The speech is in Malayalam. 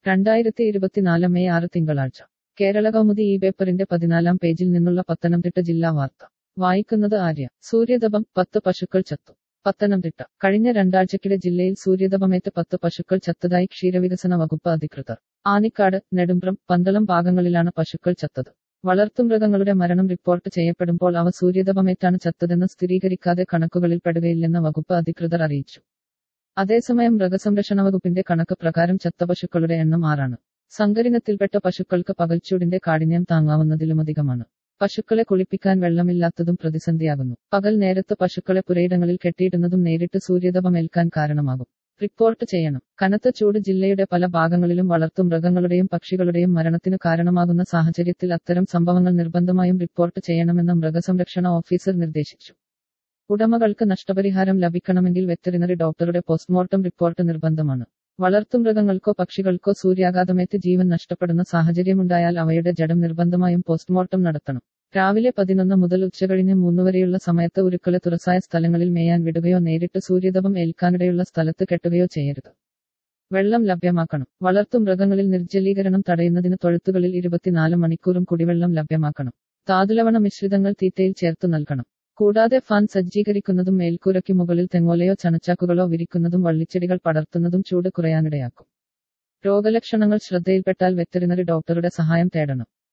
രണ്ടായിരത്തി ഇരുപത്തിനാല് മെയ് ആറ് തിങ്കളാഴ്ച കേരള കൗമുദി ഈ പേപ്പറിന്റെ പതിനാലാം പേജിൽ നിന്നുള്ള പത്തനംതിട്ട ജില്ലാ വാർത്ത വായിക്കുന്നത് ആര്യ സൂര്യതപം പത്ത് പശുക്കൾ ചത്തു പത്തനംതിട്ട കഴിഞ്ഞ രണ്ടാഴ്ചക്കിടെ ജില്ലയിൽ സൂര്യതപമേറ്റ് പത്ത് പശുക്കൾ ചത്തതായി ക്ഷീരവികസന വകുപ്പ് അധികൃതർ ആനിക്കാട് നെടുമ്പ്രം പന്തളം ഭാഗങ്ങളിലാണ് പശുക്കൾ ചത്തത് വളർത്തുമൃഗങ്ങളുടെ മരണം റിപ്പോർട്ട് ചെയ്യപ്പെടുമ്പോൾ അവ സൂര്യതപമേറ്റാണ് ചത്തതെന്ന് സ്ഥിരീകരിക്കാതെ കണക്കുകളിൽ പെടുകയില്ലെന്ന് വകുപ്പ് അധികൃതർ അറിയിച്ചു അതേസമയം മൃഗസംരക്ഷണ വകുപ്പിന്റെ കണക്ക് പ്രകാരം ചത്ത പശുക്കളുടെ എണ്ണം ആറാണ് സങ്കരിനത്തിൽപ്പെട്ട പശുക്കൾക്ക് പകൽച്ചൂടിന്റെ കാഠിന്യം താങ്ങാവുന്നതിലുമധികമാണ് പശുക്കളെ കുളിപ്പിക്കാൻ വെള്ളമില്ലാത്തതും പ്രതിസന്ധിയാകുന്നു പകൽ നേരത്ത് പശുക്കളെ പുരയിടങ്ങളിൽ കെട്ടിയിടുന്നതും നേരിട്ട് സൂര്യതപമേൽക്കാൻ കാരണമാകും റിപ്പോർട്ട് ചെയ്യണം കനത്ത ചൂട് ജില്ലയുടെ പല ഭാഗങ്ങളിലും വളർത്തു മൃഗങ്ങളുടെയും പക്ഷികളുടെയും മരണത്തിനു കാരണമാകുന്ന സാഹചര്യത്തിൽ അത്തരം സംഭവങ്ങൾ നിർബന്ധമായും റിപ്പോർട്ട് ചെയ്യണമെന്ന് മൃഗസംരക്ഷണ ഓഫീസർ നിർദ്ദേശിച്ചു ഉടമകൾക്ക് നഷ്ടപരിഹാരം ലഭിക്കണമെങ്കിൽ വെറ്ററിനറി ഡോക്ടറുടെ പോസ്റ്റ്മോർട്ടം റിപ്പോർട്ട് നിർബന്ധമാണ് വളർത്തുമൃഗങ്ങൾക്കോ പക്ഷികൾക്കോ സൂര്യാഘാതമേറ്റ് ജീവൻ നഷ്ടപ്പെടുന്ന സാഹചര്യമുണ്ടായാൽ അവയുടെ ജഡം നിർബന്ധമായും പോസ്റ്റ്മോർട്ടം നടത്തണം രാവിലെ പതിനൊന്ന് മുതൽ ഉച്ചകഴിഞ്ഞ് മൂന്ന് വരെയുള്ള സമയത്ത് ഉരുക്കളെ തുറസായ സ്ഥലങ്ങളിൽ മേയാൻ വിടുകയോ നേരിട്ട് സൂര്യതപം ഏൽക്കാനിടയുള്ള സ്ഥലത്ത് കെട്ടുകയോ ചെയ്യരുത് വെള്ളം ലഭ്യമാക്കണം വളർത്തു മൃഗങ്ങളിൽ നിർജ്ജലീകരണം തടയുന്നതിന് തൊഴുത്തുകളിൽ ഇരുപത്തിനാല് മണിക്കൂറും കുടിവെള്ളം ലഭ്യമാക്കണം താതുലവണ മിശ്രിതങ്ങൾ തീറ്റയിൽ ചേർത്തു നൽകണം കൂടാതെ ഫാൻ സജ്ജീകരിക്കുന്നതും മേൽക്കൂരയ്ക്ക് മുകളിൽ തെങ്ങോലയോ ചണച്ചാക്കുകളോ വിരിക്കുന്നതും വള്ളിച്ചെടികൾ പടർത്തുന്നതും ചൂട് കുറയാനിടയാക്കും രോഗലക്ഷണങ്ങൾ ശ്രദ്ധയിൽപ്പെട്ടാൽ വെറ്ററിനറി ഡോക്ടറുടെ സഹായം തേടണം